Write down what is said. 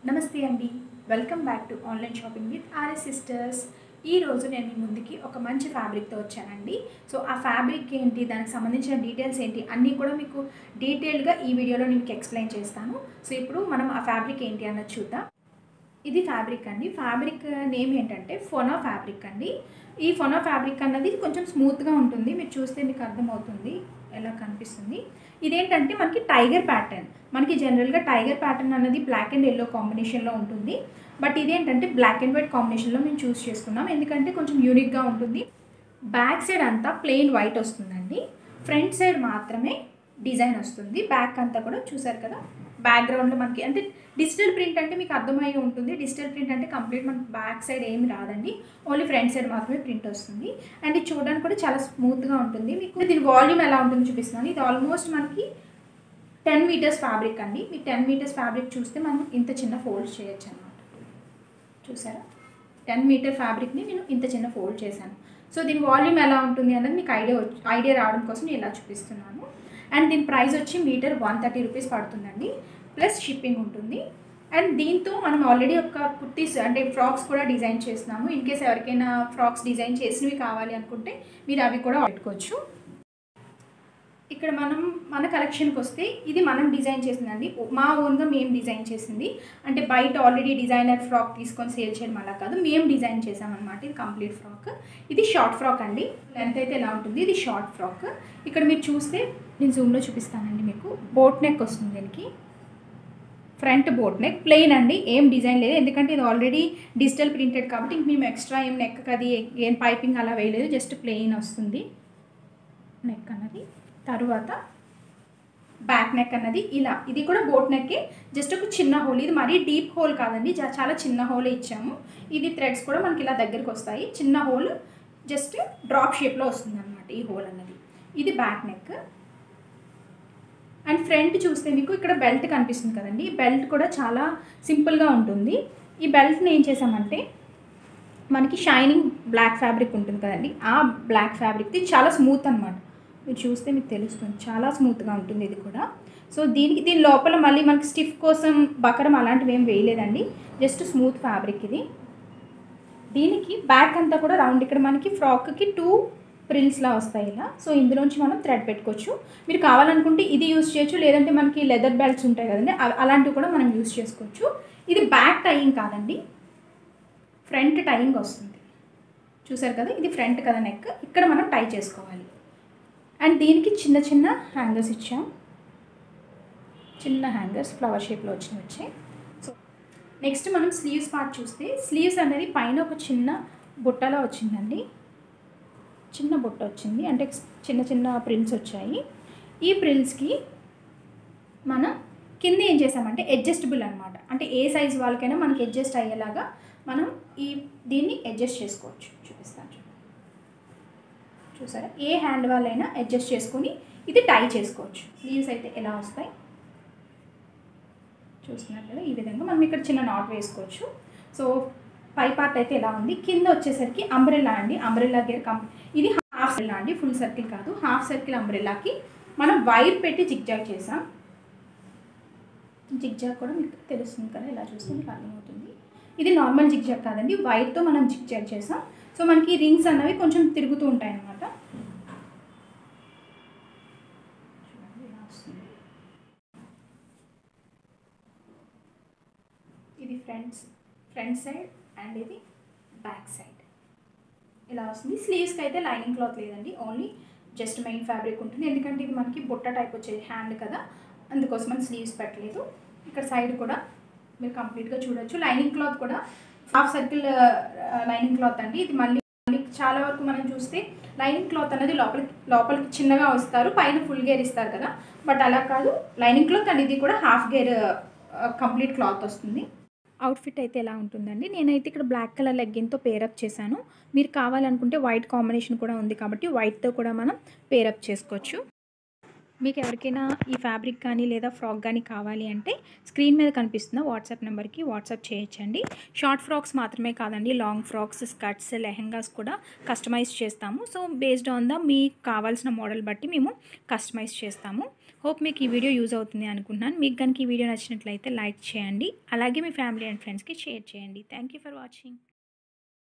నమస్తే అండి welcome back to online shopping with RS sisters ఈ రోజు నేను మీ ముందుకి ఒక మంచి ఫ్యాబ్రిక్తో వచ్చానండి సో ఆ ఫ్యాబ్రిక్ ఏంటి దానికి సంబంధించిన డీటెయిల్స్ ఏంటి అన్నీ కూడా మీకు డీటెయిల్గా ఈ వీడియోలో నేను మీకు ఎక్స్ప్లెయిన్ చేస్తాను సో ఇప్పుడు మనం ఆ ఫ్యాబ్రిక్ ఏంటి అన్నది చూద్దాం ఇది ఫ్యాబ్రిక్ అండి ఫ్యాబ్రిక్ నేమ్ ఏంటంటే ఫొనా ఫ్యాబ్రిక్ అండి ఈ ఫొనా ఫ్యాబ్రిక్ అన్నది కొంచెం స్మూత్గా ఉంటుంది మీరు చూస్తే మీకు అర్థమవుతుంది ఎలా కనిపిస్తుంది ఇదేంటంటే మనకి టైగర్ ప్యాటర్న్ మనకి జనరల్గా టైగర్ ప్యాటర్న్ అన్నది బ్లాక్ అండ్ ఎల్లో కాంబినేషన్లో ఉంటుంది బట్ ఇదేంటంటే బ్లాక్ అండ్ వైట్ కాంబినేషన్లో మేము చూస్ చేసుకున్నాం ఎందుకంటే కొంచెం యూనిక్గా ఉంటుంది బ్యాక్ సైడ్ అంతా ప్లెయిన్ వైట్ వస్తుందండి ఫ్రంట్ సైడ్ మాత్రమే డిజైన్ వస్తుంది బ్యాక్ అంతా కూడా చూసారు కదా బ్యాక్గ్రౌండ్లో మనకి అంటే డిజిటల్ ప్రింట్ అంటే మీకు అర్థమయ్యే ఉంటుంది డిజిటల్ ప్రింట్ అంటే కంప్లీట్ మనకి బ్యాక్ సైడ్ ఏమి రాదండి ఓన్లీ ఫ్రంట్ సైడ్ మాత్రమే ప్రింట్ వస్తుంది అండ్ ఇది చూడడానికి కూడా చాలా స్మూత్గా ఉంటుంది మీకు దీని వాల్యూమ్ ఎలా ఉంటుందో చూపిస్తున్నాను ఇది ఆల్మోస్ట్ మనకి టెన్ మీటర్స్ ఫ్యాబ్రిక్ అండి మీ టెన్ మీటర్స్ ఫ్యాబ్రిక్ చూస్తే మనం ఇంత చిన్న ఫోల్డ్స్ చేయొచ్చు అనమాట చూసారా టెన్ మీటర్ ఫ్యాబ్రిక్ని నేను ఇంత చిన్న ఫోల్డ్ చేశాను సో దీని వాల్యూమ్ ఎలా ఉంటుంది అన్నది మీకు ఐడియా ఐడియా రావడం కోసం నేను ఇలా చూపిస్తున్నాను అండ్ దీని ప్రైస్ వచ్చి మీటర్ వన్ థర్టీ రూపీస్ పడుతుందండి ప్లస్ షిప్పింగ్ ఉంటుంది అండ్ దీంతో మనం ఆల్రెడీ ఒక కుర్తీస్ అంటే ఫ్రాక్స్ కూడా డిజైన్ చేస్తున్నాము ఇన్ కేస్ ఎవరికైనా ఫ్రాక్స్ డిజైన్ చేసినవి కావాలి అనుకుంటే మీరు అవి కూడా పెట్టుకోవచ్చు ఇక్కడ మనం మన కలెక్షన్కి వస్తే ఇది మనం డిజైన్ చేసిందండి మా ఓన్గా మేము డిజైన్ చేసింది అంటే బయట ఆల్రెడీ డిజైనర్ ఫ్రాక్ తీసుకొని సేల్ చేయడం అలా కాదు మేము డిజైన్ చేసామన్నమాట ఇది కంప్లీట్ ఫ్రాక్ ఇది షార్ట్ ఫ్రాక్ అండి లెంత్ అయితే ఎలా ఉంటుంది ఇది షార్ట్ ఫ్రాక్ ఇక్కడ మీరు చూస్తే నేను జూమ్లో చూపిస్తానండి మీకు బోట్ నెక్ వస్తుంది దీనికి ఫ్రంట్ బోట్ నెక్ ప్లెయిన్ అండి ఏం డిజైన్ లేదు ఎందుకంటే ఇది ఆల్రెడీ డిజిటల్ ప్రింటెడ్ కాబట్టి ఇంక మేము ఎక్స్ట్రా ఏం నెక్ అది ఏం పైపింగ్ అలా వేయలేదు జస్ట్ ప్లెయిన్ వస్తుంది నెక్ అన్నది తరువాత బ్యాక్ నెక్ అన్నది ఇలా ఇది కూడా బోట్ నెక్కే జస్ట్ ఒక చిన్న హోల్ ఇది మరీ డీప్ హోల్ కాదండి జా- చాలా చిన్న హోలే ఇచ్చాము ఇది థ్రెడ్స్ కూడా మనకి ఇలా దగ్గరికి వస్తాయి చిన్న హోల్ జస్ట్ డ్రాప్ షేప్లో వస్తుంది అనమాట ఈ హోల్ అన్నది ఇది బ్యాక్ నెక్ అండ్ ఫ్రంట్ చూస్తే మీకు ఇక్కడ బెల్ట్ కనిపిస్తుంది కదండి ఈ బెల్ట్ కూడా చాలా సింపుల్గా ఉంటుంది ఈ బెల్ట్ని ఏం చేసామంటే మనకి షైనింగ్ బ్లాక్ ఫ్యాబ్రిక్ ఉంటుంది కదండి ఆ బ్లాక్ ఫ్యాబ్రిక్ది చాలా స్మూత్ అనమాట మీరు చూస్తే మీకు తెలుస్తుంది చాలా స్మూత్గా ఉంటుంది ఇది కూడా సో దీనికి దీని లోపల మళ్ళీ మనకి స్టిఫ్ కోసం బకరం అలాంటివి ఏం వేయలేదండి జస్ట్ స్మూత్ ఫ్యాబ్రిక్ ఇది దీనికి బ్యాక్ అంతా కూడా రౌండ్ ఇక్కడ మనకి ఫ్రాక్కి టూ ప్రిల్స్లా వస్తాయి ఇలా సో ఇందులోంచి మనం థ్రెడ్ పెట్టుకోవచ్చు మీరు కావాలనుకుంటే ఇది యూస్ చేయొచ్చు లేదంటే మనకి లెదర్ బెల్ట్స్ ఉంటాయి కదండి అ- అలాంటివి కూడా మనం యూస్ చేసుకోవచ్చు ఇది బ్యాక్ టైయింగ్ కాదండి ఫ్రంట్ టైయింగ్ వస్తుంది చూసారు కదా ఇది ఫ్రంట్ కదా నెక్ ఇక్కడ మనం టై చేసుకోవాలి అండ్ దీనికి చిన్న చిన్న హ్యాంగర్స్ ఇచ్చాం చిన్న హ్యాంగర్స్ ఫ్లవర్ షేప్లో వచ్చినవి వచ్చాయి సో నెక్స్ట్ మనం స్లీవ్స్ పార్ట్ చూస్తే స్లీవ్స్ అనేది పైన ఒక చిన్న బుట్టలో వచ్చిందండి చిన్న బుట్ట వచ్చింది అంటే చిన్న చిన్న ప్రిల్స్ వచ్చాయి ఈ ప్రిల్స్కి మనం కింద ఏం చేసామంటే అడ్జస్టబుల్ అనమాట అంటే ఏ సైజ్ వాళ్ళకైనా మనకి అడ్జస్ట్ అయ్యేలాగా మనం ఈ దీన్ని అడ్జస్ట్ చేసుకోవచ్చు చూపిస్తాను చూడండి చూసారా ఏ హ్యాండ్ వాళ్ళైనా అడ్జస్ట్ చేసుకొని ఇది టై చేసుకోవచ్చు స్లీవ్స్ అయితే ఎలా వస్తాయి చూస్తున్నారు కదా ఈ విధంగా మనం ఇక్కడ చిన్న నాట్ వేసుకోవచ్చు సో పై పార్ట్ అయితే ఎలా ఉంది కింద వచ్చేసరికి అంబ్రెల్లా అండి అంబ్రెల్లా గేర్ కంప్ ఇది హాఫ్ అంబ్రెల్లా అండి ఫుల్ సర్కిల్ కాదు హాఫ్ సర్కిల్ అంబ్రెల్లాకి మనం వైర్ పెట్టి జిగ్జాగ్ చేసాం జిగ్జాగ్ కూడా మీకు తెలుస్తుంది కదా ఇలా చూస్తే మీకు అర్థమవుతుంది ఇది నార్మల్ జిగ్జాగ్ కాదండి వైర్తో మనం జిగ్జాగ్ చేసాం సో మనకి రింగ్స్ అన్నవి కొంచెం తిరుగుతూ ఉంటాయి అన్నమాట చూడండి ఇలా వస్తుంది ఇది ఫ్రంట్స్ ఫ్రంట్ సైడ్ అండ్ ఇది బ్యాక్ సైడ్ ఇలా వస్తుంది స్లీవ్స్కి అయితే లైనింగ్ క్లాత్ లేదండి ఓన్లీ జస్ట్ మెయిన్ ఫ్యాబ్రిక్ ఉంటుంది ఎందుకంటే ఇది మనకి బుట్ట టైప్ వచ్చేది హ్యాండ్ కదా అందుకోసం మనం స్లీవ్స్ పెట్టలేదు ఇక్కడ సైడ్ కూడా మీరు కంప్లీట్గా చూడొచ్చు లైనింగ్ క్లాత్ కూడా హాఫ్ సర్కిల్ లైనింగ్ క్లాత్ అండి ఇది మళ్ళీ మళ్ళీ చాలా వరకు మనం చూస్తే లైనింగ్ క్లాత్ అనేది లోపలికి లోపలికి చిన్నగా వస్తారు పైన ఫుల్ గేర్ ఇస్తారు కదా బట్ అలా కాదు లైనింగ్ క్లాత్ అండ్ ఇది కూడా హాఫ్ గేర్ కంప్లీట్ క్లాత్ వస్తుంది అవుట్ఫిట్ అయితే ఎలా ఉంటుందండి నేనైతే ఇక్కడ బ్లాక్ కలర్ లెగ్గిన్తో పేరప్ చేశాను మీరు కావాలనుకుంటే వైట్ కాంబినేషన్ కూడా ఉంది కాబట్టి వైట్తో కూడా మనం పేరప్ చేసుకోవచ్చు మీకు ఎవరికైనా ఈ ఫ్యాబ్రిక్ కానీ లేదా ఫ్రాక్ కానీ కావాలి అంటే స్క్రీన్ మీద కనిపిస్తున్న వాట్సాప్ నెంబర్కి వాట్సాప్ చేయొచ్చండి షార్ట్ ఫ్రాక్స్ మాత్రమే కాదండి లాంగ్ ఫ్రాక్స్ స్కర్ట్స్ లెహెంగాస్ కూడా కస్టమైజ్ చేస్తాము సో బేస్డ్ ఆన్ ద మీకు కావాల్సిన మోడల్ బట్టి మేము కస్టమైజ్ చేస్తాము హోప్ మీకు ఈ వీడియో యూజ్ అవుతుంది అనుకుంటున్నాను మీకు కనుక ఈ వీడియో నచ్చినట్లయితే లైక్ చేయండి అలాగే మీ ఫ్యామిలీ అండ్ ఫ్రెండ్స్కి షేర్ చేయండి థ్యాంక్ యూ ఫర్ వాచింగ్